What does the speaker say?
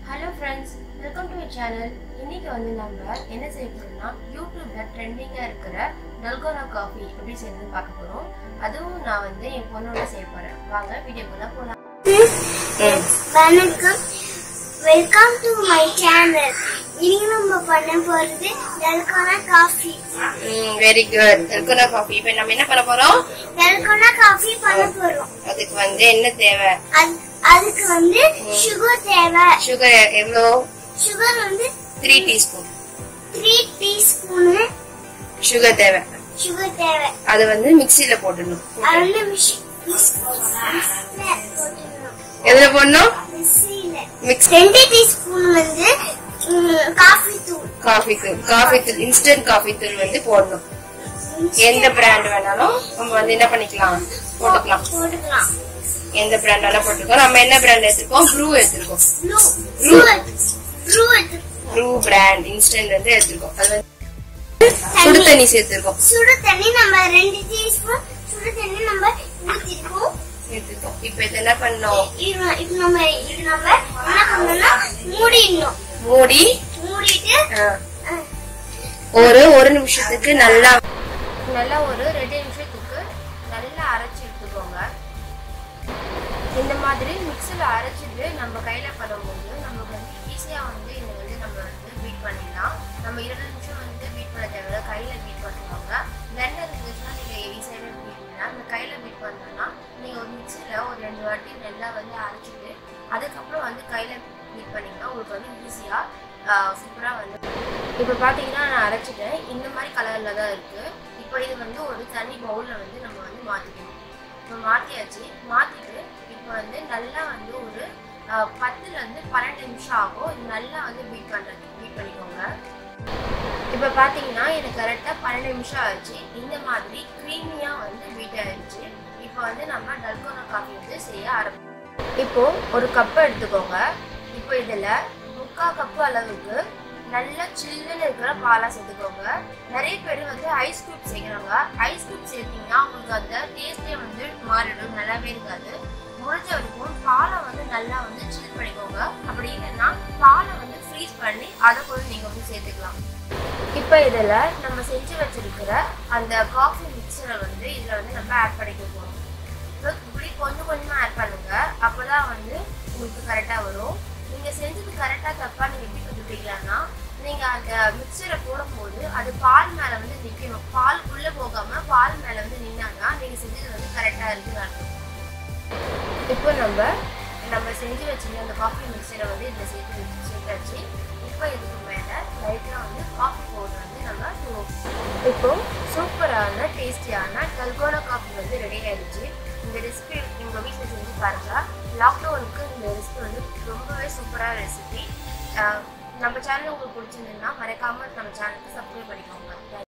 Hello friends welcome to channel இன்னைக்கு வந்து நம்ம என்ன செய்ய போறோம்னா யூடியூப்ல ட்ரெண்டிங்கா இருக்கிற டல்கோனா காஃபி எப்படி செய்யறதுன்னு பார்க்க போறோம் அதுவும் நான் வந்து என் பொண்ணோட செய்ய போறேன் வாங்க வீடியோக்குள்ள போலாம் வணக்கம் வெல்கம் டு மை சேனல் இன்னைக்கு நம்ம பண்ண போறது dalgona coffee very good dalgona coffee இப்போ நம்ம என்ன பண்ண போறோம் டல்கோனா காஃபி பண்ண போறோம் அதுக்கு வந்து என்ன தேவை அது- அதுக்கு வந்து சுகர் தேவை சுகர் எவ்வளோ சுகர் வந்து three teaspoon three teaspoon sugar தேவை சுகர் தேவை அது வந்து மிக்சியில போட்டுடணும் அது வந்து மிஷி- மிஸ்- மிக்ஸில போட்டுடணும். எதுல போடணும் மிக்ஸில. மிக்ஸ் ரெண்டு டீஸ்பூன் வந்து ம், காஃபி தூள் காஃபி தூள் காஃபி தூள் இன்ஸ்டன்ட் காஃபி தூள் வந்து போடணும் எந்த பிராண்ட் வேணாலும் நம்ம வந்து என்ன பண்ணிக்கலாம் போட்டுக்கலாம் போட்டுக்கலாம் எந்த பிராண்ட் வேணா போட்டுக்கோ நம்ம என்ன பிராண்ட் எடுத்திருக்கோம் ப்ரூ எடுத்திருக்கோம் ப்ளூ Blue. ப்ளூ எடுத்து ப்ரூ பிராண்ட் இன்ஸ்டன்ட் வந்து எடுத்திருக்கோம் அது வந்து சுடு தண்ணி சேர்த்திருக்கோம் சுடு தண்ணி நம்ம ரெண்டு டீஸ்பூன் சுடு தண்ணி நம்ம ஊத்திருக்கோம் எடுத்திருக்கோம் இப்போ இது என்ன பண்ணோம் இது இது நம்ம இது நம்ம என்ன பண்ணணும்னா மூடிடணும் மூடி மூடிட்டு ஆ, அஹ், ஒரு ஒரு நிமிஷத்துக்கு நல்லா நல்லா ஒரு ரெண்டு நிமிஷத்துக்கு நல்லா அரைச்சி எடுத்துக்கோங்க இந்த மாதிரி மிக்சியில் அரைச்சிட்டு நம்ம கையில் பண்ணும்போது நமக்கு வந்து ஈஸியாக வந்து இதை வந்து நம்ம வந்து பீட் பண்ணிடலாம் நம்ம இருபது நிமிஷம் வந்து பீட் பண்ண தேவையில்ல கையில் பீட் பண்ணுவாங்க வெண்ணெய் இருந்துச்சுன்னா நீங்கள் ஈஸியாகவே பீட் பண்ணலாம் அந்த கையில் பீட் பண்ணோம்னா நீங்கள் ஒரு மிக்சியில் ஒரு ரெண்டு வாட்டி நல்லா வந்து அரைச்சிட்டு அதுக்கப்புறம் வந்து கையில் பீட் பண்ணிங்கன்னா உங்களுக்கு வந்து ஈஸியாக சூப்பராக வந்து இப்போ பார்த்தீங்கன்னா நான் அரைச்சிட்டேன் இந்த மாதிரி கலரில் தான் இருக்குது இப்போ இது வந்து ஒரு தனி பவுலில் வந்து நம்ம வந்து மாற்றிக்கணும் இப்போ மாற்றியாச்சு மாற்றிட்டு இப்போ வந்து நல்லா வந்து ஒரு ஆஹ், பத்துலேருந்து பன்னெண்டு நிமிஷம் ஆகும் இது நல்லா வந்து பீட் பண்ணுறது பீட் பண்ணிக்கோங்க இப்போ பார்த்தீங்கன்னா எனக்கு கரெக்டாக பன்னெண்டு நிமிஷம் ஆச்சு இந்த மாதிரி க்ரீமியாக வந்து பீட் ஆயிடுச்சு இப்போ வந்து நம்ம டல்கோனா காஃபி வந்து செய்ய ஆரம்பிச்சோம் இப்போ ஒரு கப் எடுத்துக்கோங்க இப்போ இதில் முக்கால் கப்பு அளவுக்கு நல்லா சில்லுன்னு இருக்கிற பாலாக சேர்த்துக்கோங்க நிறைய பேர் வந்து ஐஸ் கியூப் சேர்க்குறாங்க ஐஸ் கியூப் சேர்த்தீங்கன்னா உங்களுக்கு அந்த டேஸ்ட்டே வந்து மாறிடும் நல்லாவே இருக்காது முடிஞ்ச வரைக்கும் பாலை வந்து நல்லா வந்து சில் பண்ணிக்கோங்க அப்படி இல்லைன்னா பாலை வந்து ஃப்ரீஸ் பண்ணி அதை கூட நீங்கள் வந்து சேர்த்துக்கலாம் இப்போ இதில் நம்ம செஞ்சு வச்சிருக்கிற அந்த காஃபி மிக்சரை வந்து இதில் வந்து நம்ம ஆட் பண்ணிக்க போகிறோம் ஸோ இப்படி கொஞ்சம் கொஞ்சமாக ஆட் பண்ணுங்க அப்போதான் வந்து உங்களுக்கு கரெக்டாக வரும் நீங்கள் செஞ்சது கரெக்டாக தப்பாக நீங்கள் எப்படி கற்றுக்கிட்டீங்கன்னா நீங்கள் அந்த மிக்சரை போடும்போது அது பால் மேலே வந்து நிற்கணும் பால் உள்ளே போகாமல் பால் மேலே வந்து நின்னாங்கன்னா நீங்கள் செஞ்சது வந்து கரெக்டாக இருக்குன்னு அர்த்தம் இப்போ நம்ம நம்ம செஞ்சு வச்சிருந்த அந்த காஃபி மிக்சரை வந்து இதில் சேர்த்து வச்சு சேர்த்தாச்சு இப்போ இதுக்கு மேலே லைட்டாக வந்து காஃபி பவுடர் வந்து நம்ம தூவோம் இப்போ சூப்பரான டேஸ்டியான கல்கோனா காஃபி வந்து ரெடி ஆயிடுச்சு இந்த ரெசிபி உங்கள் வீட்டில் செஞ்சு பாருங்க லாக்டவுனுக்கு இந்த ரெசிபி வந்து ரொம்பவே சூப்பரான ரெசிபி நம்ம சேனல் உங்களுக்கு பிடிச்சிருந்ததுன்னா மறக்காமல் நம்ம சேனலுக்கு சப்ஸ்கிரைப் பண்ணிக்கோங்க